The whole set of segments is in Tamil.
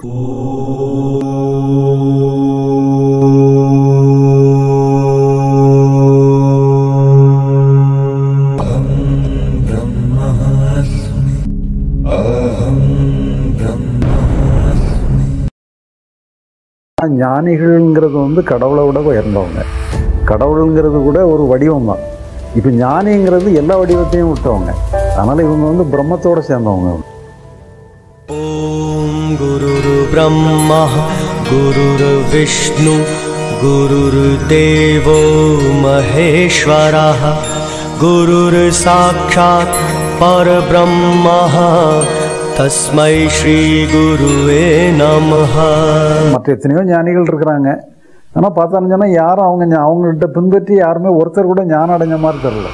ஞானிகள்ங்கிறது வந்து கடவுளை விட உயர்ந்தவங்க கடவுளுங்கிறது கூட ஒரு வடிவம் தான் இப்போ ஞானிங்கிறது எல்லா வடிவத்தையும் விட்டவங்க அதனால் இவங்க வந்து பிரம்மத்தோட சேர்ந்தவங்க ॐ गुरुर्ब्रह्मा गुरुर्विष्णु गुरुर्देवो महेश्वरः गुरुर्साक्षात् परब्रह्मः तस्मै श्रीगुरुवे नमः மற்ற எத்தனையோ ஞானிகள் இருக்கிறாங்க ஆனால் பார்த்தான்னு சொன்னால் யாரும் அவங்க ஞா- அவங்கள்ட்ட பின்பற்றி யாருமே ஒருத்தர் கூட ஞானம் அடைஞ்ச மாதிரி தெரியல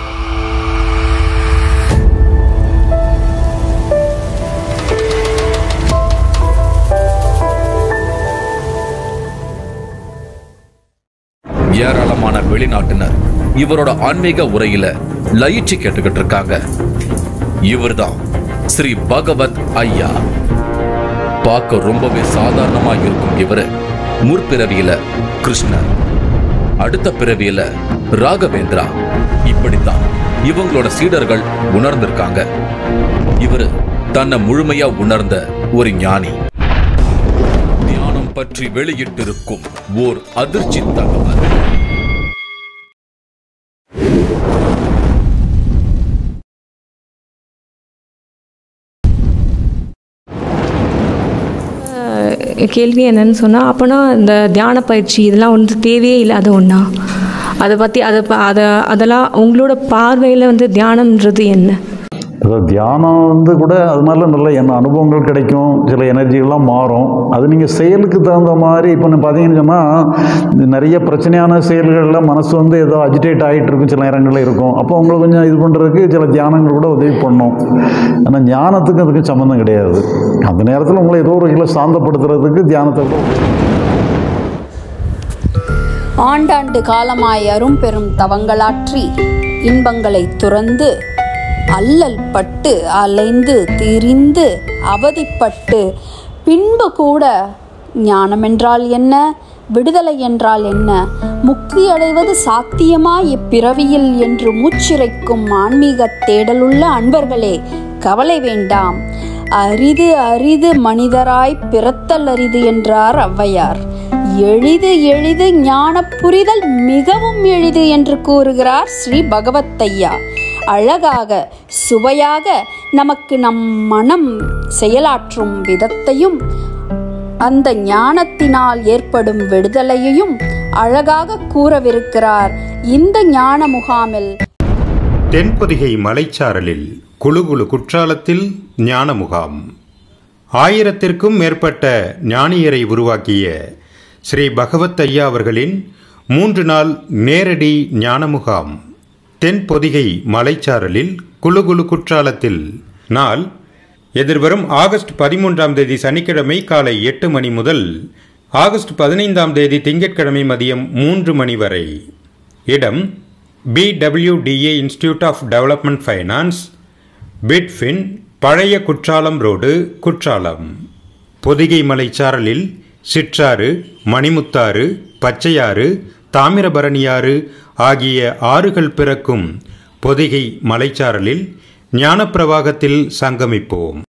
ஏராளமான வெளிநாட்டினர் இவரோட ஆன்மீக உரையில லயிச்சு கேட்டுக்கிட்டு இருக்காங்க இவர்தான் ஸ்ரீ பகவத் ஐயா பார்க்க ரொம்பவே சாதாரணமா இருக்கும் இவரு முற்பிறவியில கிருஷ்ணர் அடுத்த பிறவியில ராகவேந்திரா இப்படித்தான் இவங்களோட சீடர்கள் உணர்ந்திருக்காங்க இவரு தன்னை முழுமையா உணர்ந்த ஒரு ஞானி தியானம் பற்றி வெளியிட்டிருக்கும் ஓர் அதிர்ச்சி தகவல் கேள்வி என்னன்னு சொன்னால் அப்போனா இந்த தியான பயிற்சி இதெல்லாம் வந்து தேவையே இல்லாத ஒன்றா அதை பற்றி அதை ப- அதை அதெல்லாம் உங்களோட பார்வையில் வந்து தியானம்ன்றது என்ன அதாவது தியானம் வந்து கூட அது மாதிரிலாம் நல்ல என்ன அனுபவங்கள் கிடைக்கும் சில எனர்ஜிகள்லாம் மாறும் அது நீங்கள் செயலுக்கு தகுந்த மாதிரி இப்போ பார்த்தீங்கன்னு சொன்னால் நிறைய பிரச்சனையான செயல்களில் மனசு வந்து ஏதோ அஜிடேட் ஆகிட்டு இருக்கும் சில நேரங்களில் இருக்கும் அப்போ உங்களை கொஞ்சம் இது பண்ணுறதுக்கு சில தியானங்கள் கூட உதவி பண்ணும் ஆனால் ஞானத்துக்கு அதுக்கு சம்மந்தம் கிடையாது அந்த நேரத்தில் உங்களை ஏதோ ஒரு வகையில் சாந்தப்படுத்துறதுக்கு தியானத்தை கூட ஆண்டாண்டு காலமாய் அரும் பெரும் தவங்களாற்றி இன்பங்களை துறந்து அல்லல் பட்டு அலைந்து திரிந்து அவதிப்பட்டு பின்பு கூட ஞானம் என்றால் என்ன விடுதலை என்றால் என்ன முக்தி அடைவது சாத்தியமா இப்பிறவியில் என்று மூச்சிறைக்கும் ஆன்மீக தேடலுள்ள அன்பர்களே கவலை வேண்டாம் அரிது அரிது மனிதராய் பிறத்தல் அரிது என்றார் ஔவையார் எளிது எளிது ஞான புரிதல் மிகவும் எளிது என்று கூறுகிறார் ஸ்ரீ பகவத்தையா அழகாக சுவையாக நமக்கு நம் மனம் செயலாற்றும் விதத்தையும் அந்த ஞானத்தினால் ஏற்படும் விடுதலையையும் அழகாக கூறவிருக்கிறார் இந்த ஞான முகாமில் தென்பொதிகை மலைச்சாரலில் குழுகுழு குற்றாலத்தில் ஞான முகாம் ஆயிரத்திற்கும் மேற்பட்ட ஞானியரை உருவாக்கிய ஸ்ரீ பகவத் ஐயா அவர்களின் மூன்று நாள் நேரடி ஞான முகாம் தென்பொதிகை மலைச்சாரலில் குழுகுழு குற்றாலத்தில் நாள் எதிர்வரும் ஆகஸ்ட் பதிமூன்றாம் தேதி சனிக்கிழமை காலை எட்டு மணி முதல் ஆகஸ்ட் பதினைந்தாம் தேதி திங்கட்கிழமை மதியம் மூன்று மணி வரை இடம் PWDA institute of development finance பிட்ஃபின் பழைய குற்றாலம் ரோடு குற்றாலம் பொதிகை மலைச்சாரலில் சிற்றாறு மணிமுத்தாறு பச்சையாறு தாமிரபரணியாறு ஆகிய ஆறுகள் பிறக்கும் பொதிகை மலைச்சாரலில் ஞானப்பிரவாகத்தில் சங்கமிப்போம்